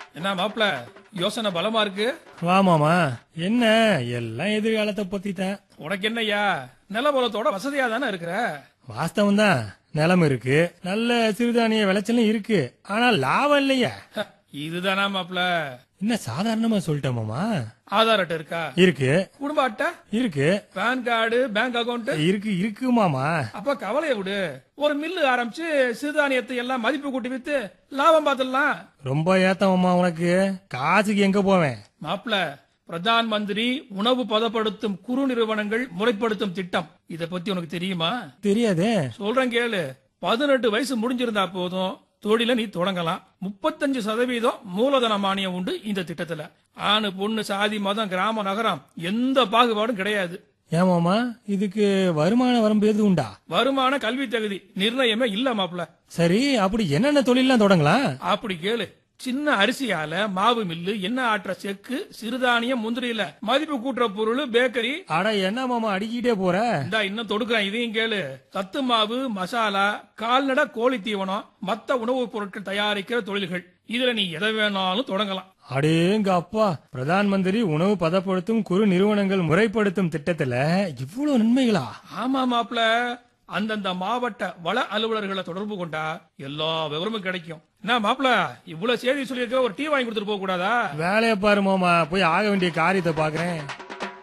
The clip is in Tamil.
என்ன மாப்ள யோசனை பலமா இருக்கு வா மாமா என்ன எல்லாம் எதிர்காலத்தை பத்தி தான் உனக்கு என்னய்யா நிலபலத்தோட வசதியா தானே இருக்கிற வாஸ்தவம் தான் நிலம் இருக்கு நல்ல சிறுதானிய விளைச்சலும் இருக்கு ஆனா லாபம் இல்லையா ஹ, இதுதானா மாப்ள என்ன சாதாரணமா சொல்லிட்டேன் மாமா ஆதார் அட்டை இருக்கா இருக்கு குடும்ப அட்டை இருக்கு பேன் கார்டு பேங்க் அக்கவுண்ட் இருக்கு இருக்கு மாமா அப்ப கவலைய விடு ஒரு மில்லு ஆரம்பிச்சு சிறுதானியத்தை எல்லாம் மதிப்பு கூட்டி வித்து லாபம் பார்த்துடலாம் ரொம்ப ஏத்தம் மாமா உனக்கு காசுக்கு எங்க போவேன் மாப்ள பிரதான் மந்திரி உணவு பதப்படுத்தும் குறு நிறுவனங்கள் முறைப்படுத்தும் திட்டம் இத பத்தி உனக்கு தெரியுமா தெரியாதே சொல்றேன் கேளு பதினெட்டு வயசு முடிஞ்சிருந்தா போதும் தொழில நீ தொடங்கலாம் முப்பத்தஞ்சு சதவீதம் மூலதன மானியம் உண்டு இந்த திட்டத்துல ஆணு பொண்ணு சாதி மதம் கிராம நகரம் எந்த பாகுபாடும் கிடையாது ஏன் மாமா இதுக்கு வருமான வரம்பு எது உண்டா வருமான கல்வி தகுதி நிர்ணயமே இல்ல மாப்ள சரி அப்படி என்னென்ன தொழிலாம் தொடங்கலாம் அப்படி கேளு சின்ன அரிசியால மாவு மில்லு எண்ணெய் ஆட்டுற செக்கு சிறுதானியம் முந்திரியில மதிப்பு கூட்டுற பொருள் பேக்கரி அட என்ன மாமா அடிக்கிட்டே போற இந்தா இன்னும் தொடுக்கிறேன் இதையும் கேளு சத்து மாவு மசாலா கால்நடை கோழி தீவனம் மத்த உணவுப் பொருட்கள் தயாரிக்கிற தொழில்கள் இதுல நீ எதை வேணாலும் தொடங்கலாம் அடேங்க அப்பா பிரதான் மந்திரி உணவு பதப்படுத்தும் குறு நிறுவனங்கள் முறைப்படுத்தும் திட்டத்துல இவ்வளவு நன்மைகளா ஆமா மாப்ள அந்தந்த மாவட்ட வள அலுவலர்களை தொடர்பு கொண்டா எல்லா விவரமும் கிடைக்கும் என்ன மாப்ள இவ்வளவு செய்தி சொல்லியிருக்க ஒரு டீ வாங்கி கொடுத்துட்டு போக கூடாதா வேலையை பாரு மாமா போய் ஆக வேண்டிய காரியத்தை பாக்குறேன்